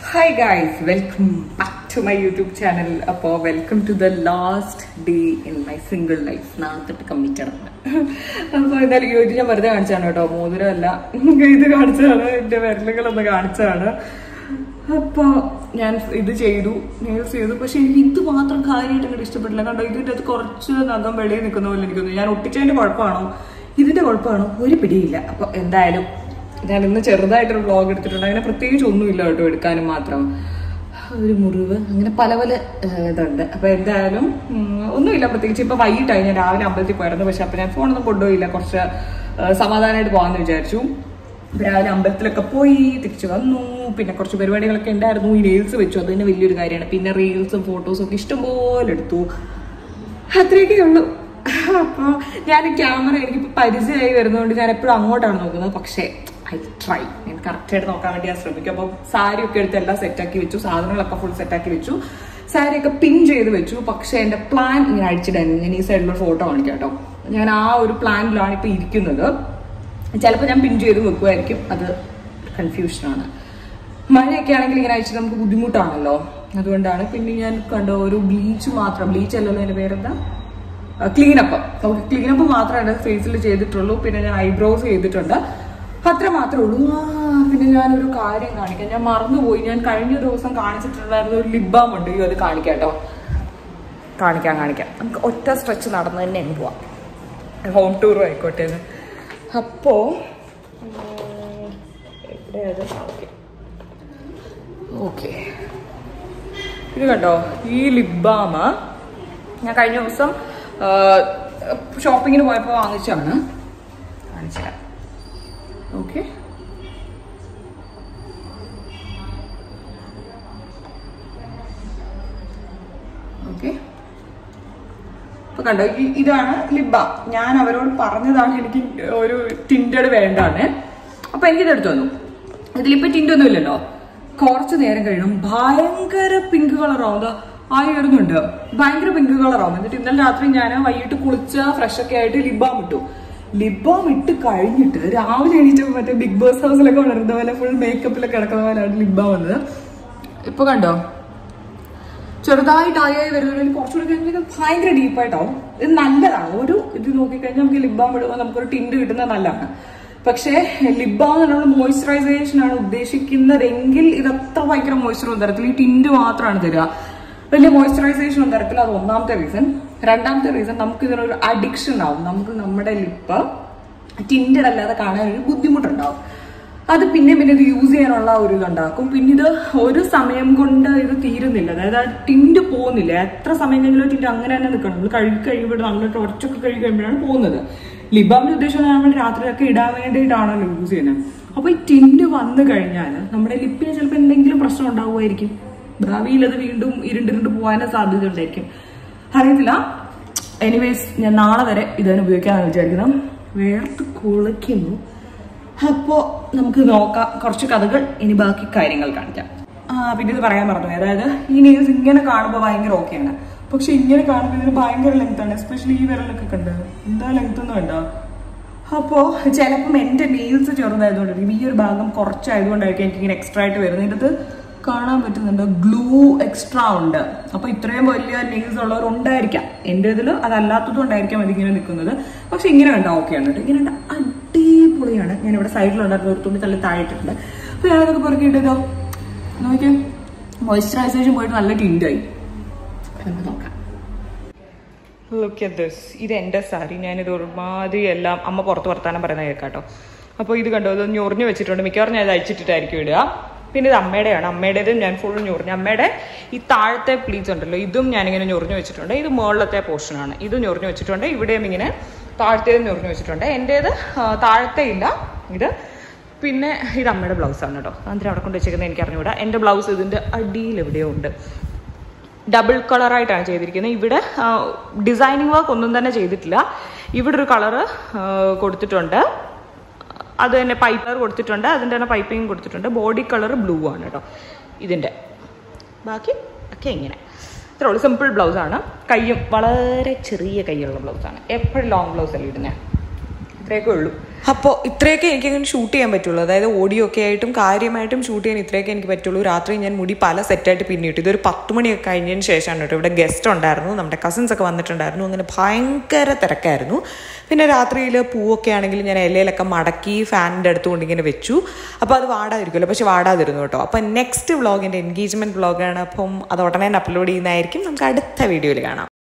hi guys welcome back to my YouTube channel അപ്പോൾ welcome to the last day in my single life നാളത്തൊട്ട് committed ആണ് അപ്പോൾ എന്തായാലും ഈ ഒരു ഞാൻ വെറുതെ കാണിച്ചാണ് കേട്ടോ മോതിരമല്ല ഇത് കാണിച്ചതാണ് എൻ്റെ വിരലുകളൊന്ന് കാണിച്ചതാണ് അപ്പോൾ ഞാൻ ഇത് ചെയ്തു നെയിൽസ് ചെയ്തു പക്ഷെ എനിക്ക് ഇത് മാത്രം കാര്യമായിട്ട് അങ്ങോട്ട് ഇഷ്ടപ്പെട്ടില്ല കണ്ടോ ഇതിൻ്റെ അത് കുറച്ച് നഖം വെളിയിൽ നിൽക്കുന്ന പോലെ എനിക്ക് തോന്നുന്നു ഞാൻ ഒട്ടിച്ചതിൻ്റെ കുഴപ്പമാണോ ഇതിൻ്റെ കുഴപ്പമാണോ ഒരു പിടിയില്ല അപ്പോൾ എന്തായാലും ഞാൻ ഇന്ന് ചെറുതായിട്ടൊരു വ്ളോഗ് എടുത്തിട്ടുണ്ട് അങ്ങനെ പ്രത്യേകിച്ച് ഒന്നുമില്ല കേട്ടോ എടുക്കാനും മാത്രം ഒരു മുറിവ് അങ്ങനെ പല പല ഏഹ്, ഇതുണ്ട് അപ്പൊ എന്തായാലും ഉം, ഒന്നുമില്ല പ്രത്യേകിച്ച് ഇപ്പൊ വൈകിട്ടായി ഞാൻ രാവിലെ അമ്പലത്തിൽ പോയിരുന്നു പക്ഷെ അപ്പൊ ഞാൻ ഫോണൊന്നും കൊണ്ടുപോയില്ല കുറച്ച് ഏഹ്, സമാധാനമായിട്ട് പോകാന്ന് വിചാരിച്ചു അപ്പൊ രാവിലെ അമ്പലത്തിലൊക്കെ പോയി തിരിച്ചു വന്നു പിന്നെ കുറച്ച് പരിപാടികളൊക്കെ ഉണ്ടായിരുന്നു ഈ റീൽസ് വെച്ചു അത് തന്നെ വലിയൊരു കാര്യമാണ് പിന്നെ റീൽസും ഫോട്ടോസും ഒക്കെ ഇഷ്ടംപോലെ എടുത്തു അത്രയൊക്കെ ഉള്ളൂ അപ്പോൾ ഞാൻ ക്യാമറ എനിക്കിപ്പോൾ പരിചയമായി വരുന്നതുകൊണ്ട് ഞാൻ എപ്പോഴും അങ്ങോട്ടാണ് നോക്കുന്നത് പക്ഷേ ഐ ട്രൈ ഞാൻ കറക്റ്റായിട്ട് നോക്കാൻ വേണ്ടി ഞാൻ ശ്രമിക്കും അപ്പോൾ സാരി ഒക്കെ എടുത്ത് എല്ലാം സെറ്റാക്കി വെച്ചു സാധനങ്ങളൊക്കെ ഫുൾ സെറ്റാക്കി വെച്ചു സാരി ഒക്കെ പിൻ ചെയ്ത് വെച്ചു പക്ഷേ എൻ്റെ പ്ലാൻ ഇങ്ങനെ അടിച്ചിട്ടായിരുന്നു ഞാൻ ഈ സൈഡിലൊരു ഫോട്ടോ കാണിക്കാം കേട്ടോ ഞാൻ ആ ഒരു പ്ലാനിലാണ് ഇപ്പോൾ ഇരിക്കുന്നത് ചിലപ്പോൾ ഞാൻ പിൻ ചെയ്ത് വെക്കുമായിരിക്കും അത് കൺഫ്യൂഷനാണ് മഴയൊക്കെ ആണെങ്കിൽ ഇങ്ങനെ അയച്ചിട്ട് നമുക്ക് ബുദ്ധിമുട്ടാണല്ലോ അതുകൊണ്ടാണ് പിന്നെ ഞാൻ കണ്ടോ ഒരു ബ്ലീച്ച് മാത്രം ബ്ലീച്ച് അല്ലല്ലോ എൻ്റെ പേരെന്താ ക്ലീനപ്പ് നമുക്ക് ക്ലീനപ്പ് മാത്രമേ ഫേസിൽ ചെയ്തിട്ടുള്ളൂ പിന്നെ ഞാൻ ഐബ്രോസ് ചെയ്തിട്ടുണ്ട് അത്ര മാത്രമേ ഉള്ളൂ ആ, പിന്നെ ഞാനൊരു കാര്യം കാണിക്കാം ഞാൻ മറന്നുപോയി ഞാൻ കഴിഞ്ഞ ദിവസം കാണിച്ചിട്ടുണ്ടായിരുന്ന ഒരു ലിബാം ഉണ്ട് ഈ അത് കാണിക്കാം കേട്ടോ കാണിക്കാം കാണിക്കാം നമുക്ക് ഒറ്റ സ്ട്രെച്ച് നടന്ന് തന്നെ അങ്ങ് പോവാം ഹോം ടൂറും ആയിക്കോട്ടെ എന്ന് അപ്പോ ഉം, എവിടെയത് ഓക്കെ ഓക്കെ ഇത് കണ്ടോ ഈ ലിബാമ ഞാൻ കഴിഞ്ഞ ദിവസം ഷോപ്പിങ്ങിന് പോയപ്പോൾ വാങ്ങിച്ചാണ് കാണിച്ചുതരാം ഓക്കെ ഓക്കെ ഇപ്പൊ കണ്ടോ ഈ- ഇതാണ് ലിബ ഞാൻ അവരോട് പറഞ്ഞതാണ് എനിക്ക് ഒരു ടിൻറ്റഡ് വേണ്ടാണ് അപ്പൊ എനിക്കിത് എടുത്തു വന്നു ഇതിലിപ്പോ ടിന്റ് ഒന്നും ഇല്ലല്ലോ കുറച്ച് നേരം കഴിയണം ഭയങ്കര പിങ്ക് കളറാവും ദാ ആയി വരുന്നുണ്ട് ഭയങ്കര പിങ്ക് കളറാവും എന്നിട്ട് ഇന്നലെ രാത്രി ഞാൻ വൈകിട്ട് കുളിച്ച ഫ്രഷ് ഒക്കെ ആയിട്ട് ലിബാം ഇട്ടു ലിബാം ഇട്ട് കഴിഞ്ഞിട്ട് രാവിലെ എണീറ്റ് മറ്റേ ബിഗ് ബോസ് ഹൗസിലൊക്കെ വളരുന്ന പോലെ ഫുൾ മേക്കപ്പിലൊക്കെ കിടക്കുന്ന പോലെയാണ് ലിബാം വന്നത് ഇപ്പൊ കണ്ടോ ചെറുതായിട്ട് ആയി വരുന്നതിൽ കുറച്ചുകൂടി കഴിഞ്ഞാൽ ഭയങ്കര ഡീപ്പായിട്ടാവും ഇത് നല്ലതാണ് ഒരു ഇത് നോക്കിക്കഴിഞ്ഞാൽ നമുക്ക് ലിബാം ഇടുമ്പോൾ നമുക്കൊരു ടിൻഡ് കിട്ടുന്നത് നല്ലതാണ് പക്ഷേ ലിബാം നമ്മൾ മോയ്സ്ചറൈസേഷൻ ആണ് ഉദ്ദേശിക്കുന്നതെങ്കിൽ ഇത് അത്ര ഭയങ്കര മോയ്സ്ചർ ഒന്നും തരത്തില്ല ഈ ടിൻഡ് മാത്രമാണ് തരിക വലിയ മോയ്സ്ചറൈസേഷൻ ഒന്നും തരത്തില്ല അത് ഒന്നാമത്തെ റീസൺ രണ്ടാമത്തെ റീസൺ നമുക്ക് ഇതിനൊരു അഡിക്ഷൻ ആവും നമുക്ക് നമ്മുടെ ലിപ്പ് ടിൻഡഡ് അല്ലാതെ കാണാൻ ഒരു ബുദ്ധിമുട്ടുണ്ടാവും അത് പിന്നെ പിന്നെ ഇത് യൂസ് ചെയ്യാനുള്ള ഒരു ഇതുണ്ടാക്കും പിന്നെ ഇത് ഒരു സമയം കൊണ്ട് ഇത് തീരുന്നില്ല അതായത് ആ ടിൻഡ് പോകുന്നില്ല എത്ര സമയം കഴിഞ്ഞാലും ടിൻഡ് അങ്ങനെ തന്നെ നിൽക്കണം നമ്മൾ കഴുകി കഴിയുമ്പോൾ നല്ല ടോർച്ചൊക്കെ കഴുകി കഴിയുമ്പോഴാണ് പോകുന്നത് ലിബാമിന്റെ ഉദ്ദേശം നമ്മൾ രാത്രിയൊക്കെ ഇടാൻ വേണ്ടിയിട്ടാണല്ലോ യൂസ് ചെയ്യുന്നത് അപ്പൊ ഈ ടിൻഡ് വന്നു കഴിഞ്ഞാൽ നമ്മുടെ ലിപ്പിന് ചിലപ്പോൾ എന്തെങ്കിലും പ്രശ്നം ഉണ്ടാവുമായിരിക്കും ഭാവിയിൽ അത് വീണ്ടും ഇരുണ്ടിരുണ്ട് പോകാനും സാധ്യത ഉണ്ടായിരിക്കും അറിയത്തില്ല എനിവേസ് ഞാൻ നാളെ വരെ ഇതാണ് ഉപയോഗിക്കാമെന്ന് വിചാരിക്കണം വേർത്ത് കുളിക്കുന്നു അപ്പോ നമുക്ക് നോക്കാം കുറച്ച് കഥകൾ ഇനി ബാക്കി കാര്യങ്ങൾ കാണിക്കാം ആ പിന്നെ ഇത് പറയാൻ പറഞ്ഞു അതായത് ഈ നെയിൽസ് ഇങ്ങനെ കാണുമ്പോൾ ഭയങ്കര ഓക്കെയാണ് പക്ഷെ ഇങ്ങനെ കാണുമ്പോൾ ഇതിന് ഭയങ്കര ലെങ്ത് ആണ് എസ്പെഷ്യലി ഈ വിരലൊക്കെ കണ്ട് എന്താ ലെങ്ത് ഒന്നും ഉണ്ടോ അപ്പോ ചിലപ്പം എന്റെ നെയിൽസ് ചെറുതായതുകൊണ്ടായിരിക്കും ഈ ഒരു ഭാഗം കുറച്ചായതുകൊണ്ടായിരിക്കും എനിക്ക് ഇങ്ങനെ എക്സ്ട്രാ ആയിട്ട് വരുന്നത് ഇതിനകത്ത് കാണാൻ പറ്റുന്നുണ്ട് ഗ്ലൂ എക്സ്ട്രാ ഉണ്ട് അപ്പൊ ഇത്രയും വലിയ നെയിൽസ് ഉള്ളവർ ഉണ്ടായിരിക്കാം എന്റെ ഇതിൽ അതല്ലാത്തത് കൊണ്ടായിരിക്കാം അതിങ്ങനെ നിൽക്കുന്നത് പക്ഷെ ഇങ്ങനെ കണ്ട ഓക്കെയാണ് കേട്ടോ ഇങ്ങനെ കണ്ട അടിപൊളിയാണ് ഞാൻ ഇവിടെ സൈഡിലുണ്ടായിരുന്ന ഒരു തുണി തള്ളി താഴെയിട്ടിട്ടുണ്ട് അപ്പൊ ഞാനതൊക്കെ പെറുക്കിയിട്ടോ നോക്കിയേ മോയ്സ്ചറൈസേഷൻ പോയിട്ട് നല്ല ടിൻഡായി നമുക്ക് നോക്കാം ലുക്ക് അറ്റ് ദിസ് ഇത് എൻ്റെ സാരി ഞാനിത് ഒരുമാതിരി എല്ലാം അമ്മ പുറത്ത് വർത്താനം പറയുന്നത് കേൾക്കാട്ടോ അപ്പോൾ ഇത് കണ്ടോ ഇത് ഞൊറിഞ്ഞു വെച്ചിട്ടുണ്ട് മിക്കവാറും ഞാൻ ഇത് അയച്ചിട്ടിട്ടായിരിക്കും ഇടുക പിന്നെ ഇത് അമ്മയുടെയാണ് അമ്മയുടേതും ഞാൻ ഫുൾ ഞൊറിഞ്ഞു അമ്മയുടെ ഈ താഴത്തെ പ്ലീറ്റ്സ് ഉണ്ടല്ലോ ഇതും ഞാനിങ്ങനെ ഞൊറിഞ്ഞു വെച്ചിട്ടുണ്ട് ഇത് മുകളിലത്തെ പോർഷനാണ് ഇത് ഞൊറിഞ്ഞു വെച്ചിട്ടുണ്ട് ഇവിടെയും ഇങ്ങനെ താഴത്തേതും ഞൊറിഞ്ഞു വെച്ചിട്ടുണ്ട് എൻ്റേത് ആ, താഴത്തെ ഇല്ല ഇത് പിന്നെ ഇത് അമ്മയുടെ ബ്ലൗസാണ് കേട്ടോ അതിന് അവിടെ കൊണ്ട് വെച്ചേക്കുന്നത് എനിക്ക് അറിഞ്ഞുകൂടാ എൻ്റെ ബ്ലൗസ് ഇതിൻ്റെ അടിയിൽ എവിടെയോ ഉണ്ട് ഡബിൾ കളറായിട്ടാണ് ചെയ്തിരിക്കുന്നത് ഇവിടെ ഡിസൈനിങ് വർക്ക് ഒന്നും തന്നെ ചെയ്തിട്ടില്ല ഇവിടെ ഒരു കളറ് കൊടുത്തിട്ടുണ്ട് അത് തന്നെ പൈപ്പ് കളർ കൊടുത്തിട്ടുണ്ട് അതിൻ്റെ തന്നെ പൈപ്പിംഗ് കൊടുത്തിട്ടുണ്ട് ബോഡി കളർ ബ്ലൂ ആണ് കേട്ടോ ഇതിൻ്റെ ബാക്കി ഒക്കെ ഇങ്ങനെ ഇത്രേ ഉള്ളൂ സിമ്പിൾ ബ്ലൗസാണ് കയ്യും വളരെ ചെറിയ കൈയുള്ള ബ്ലൗസാണ് എപ്പോഴും ലോങ് ബ്ലൗസ് അല്ല ഇടുന്നത് ഇത്രയൊക്കെ ഉള്ളൂ അപ്പോൾ ഇത്രയൊക്കെ എനിക്ക് അങ്ങനെ ഷൂട്ട് ചെയ്യാൻ പറ്റുള്ളൂ അതായത് ഓഡിയോ ഒക്കെ ആയിട്ടും കാര്യമായിട്ടും ഷൂട്ട് ചെയ്യാൻ ഇത്രയൊക്കെ എനിക്ക് പറ്റുള്ളൂ രാത്രി ഞാൻ മുടി പല സെറ്റായിട്ട് പിന്നിട്ടു ഇതൊരു പത്ത് മണിയൊക്കെ കഴിഞ്ഞതിന് ശേഷമാണ് കേട്ടോ ഇവിടെ ഗസ്റ്റ് ഉണ്ടായിരുന്നു നമ്മുടെ കസിൻസ് ഒക്കെ വന്നിട്ടുണ്ടായിരുന്നു അങ്ങനെ ഭയങ്കര തിരക്കായിരുന്നു പിന്നെ രാത്രിയിൽ പൂവൊക്കെ ആണെങ്കിൽ ഞാൻ ഇലയിലൊക്കെ മടക്കി ഫാനിൻ്റെ അടുത്തുകൊണ്ട് ഇങ്ങനെ വെച്ചു അപ്പോൾ അത് വാടാതിരിക്കുമല്ലോ പക്ഷെ വാടാതിരുന്നു കേട്ടോ അപ്പോൾ നെക്സ്റ്റ് വ്ളോഗ് എൻ്റെ എൻഗേജ്മെൻറ്റ് വ്ളോഗാണ് അപ്പം അത് ഉടനെ തന്നെ അപ്ലോഡ് ചെയ്യുന്നതായിരിക്കും നമുക്ക് അടുത്ത വീഡിയോയിൽ കാണാം